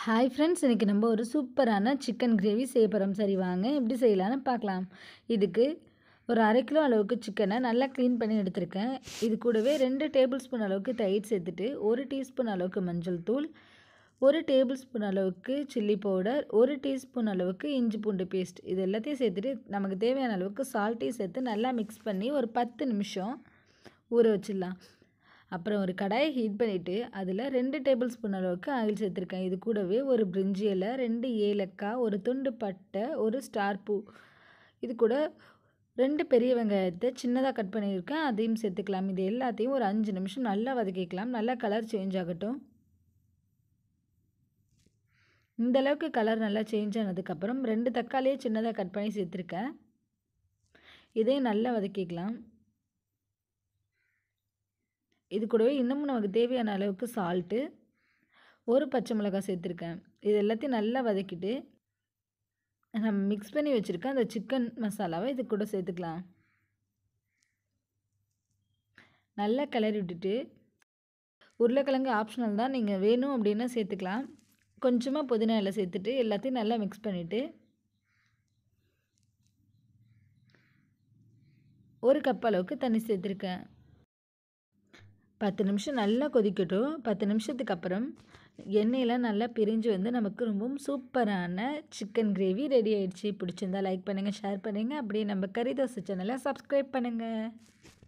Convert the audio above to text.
hi friends இன்றைக்கி நம்ம ஒரு சூப்பரான சிக்கன் கிரேவி செய்ய போகிறோம் சரி வாங்க எப்படி செய்யலான்னு பார்க்கலாம் இதுக்கு ஒரு அரை கிலோ அளவுக்கு சிக்கனை நல்லா க்ளீன் பண்ணி எடுத்திருக்கேன் இது கூடவே ரெண்டு டேபிள் ஸ்பூன் அளவுக்கு தயிர் சேர்த்துட்டு ஒரு டீஸ்பூன் அளவுக்கு மஞ்சள் தூள் ஒரு டேபிள் ஸ்பூன் அளவுக்கு சில்லி பவுடர் ஒரு டீஸ்பூன் அளவுக்கு இஞ்சி பூண்டு பேஸ்ட் இது எல்லாத்தையும் சேர்த்துட்டு நமக்கு தேவையான அளவுக்கு சால்ட்டையும் சேர்த்து நல்லா மிக்ஸ் பண்ணி ஒரு பத்து நிமிஷம் ஊற வச்சிடலாம் அப்புறம் ஒரு கடாயை ஹீட் பண்ணிவிட்டு அதில் ரெண்டு டேபிள் ஸ்பூன் அளவுக்கு ஆயில் சேர்த்துருக்கேன் இது கூடவே ஒரு பிரிஞ்சி இலை ரெண்டு ஏலக்காய் ஒரு துண்டு பட்டை ஒரு ஸ்டார் பூ இது கூட ரெண்டு பெரிய வெங்காயத்தை சின்னதாக கட் பண்ணியிருக்கேன் அதையும் சேர்த்துக்கலாம் இது எல்லாத்தையும் ஒரு அஞ்சு நிமிஷம் நல்லா வதக்கிக்கலாம் நல்லா கலர் சேஞ்ச் ஆகட்டும் இந்த அளவுக்கு கலர் நல்லா சேஞ்ச் ஆனதுக்கப்புறம் ரெண்டு தக்காளியை சின்னதாக கட் பண்ணி சேர்த்துருக்கேன் இதையும் நல்லா வதக்கிக்கலாம் இது கூடவே இன்னமும் நமக்கு தேவையான அளவுக்கு சால்ட்டு ஒரு பச்சை மிளகாய் சேர்த்துருக்கேன் இது எல்லாத்தையும் நல்லா வதக்கிட்டு நம்ம மிக்ஸ் பண்ணி வச்சுருக்க அந்த சிக்கன் மசாலாவை இது கூட சேர்த்துக்கலாம் நல்லா கிளறி விட்டுட்டு உருளைக்கிழங்கு ஆப்ஷனல் தான் நீங்கள் வேணும் அப்படின்னா சேர்த்துக்கலாம் கொஞ்சமாக புதினா இலை சேர்த்துட்டு எல்லாத்தையும் நல்லா மிக்ஸ் பண்ணிவிட்டு ஒரு கப் அளவுக்கு தண்ணி சேர்த்துருக்கேன் பத்து நிமிஷம் நல்லா கொதிக்கட்டும் பத்து நிமிஷத்துக்கு அப்புறம் எண்ணெயெலாம் நல்லா பிரிஞ்சு வந்து நமக்கு ரொம்பவும் சூப்பரான சிக்கன் கிரேவி ரெடி ஆயிடுச்சு பிடிச்சிருந்தா லைக் பண்ணுங்கள் ஷேர் பண்ணுங்கள் அப்படியே நம்ம கறி தோசை சேனலை சப்ஸ்கிரைப் பண்ணுங்கள்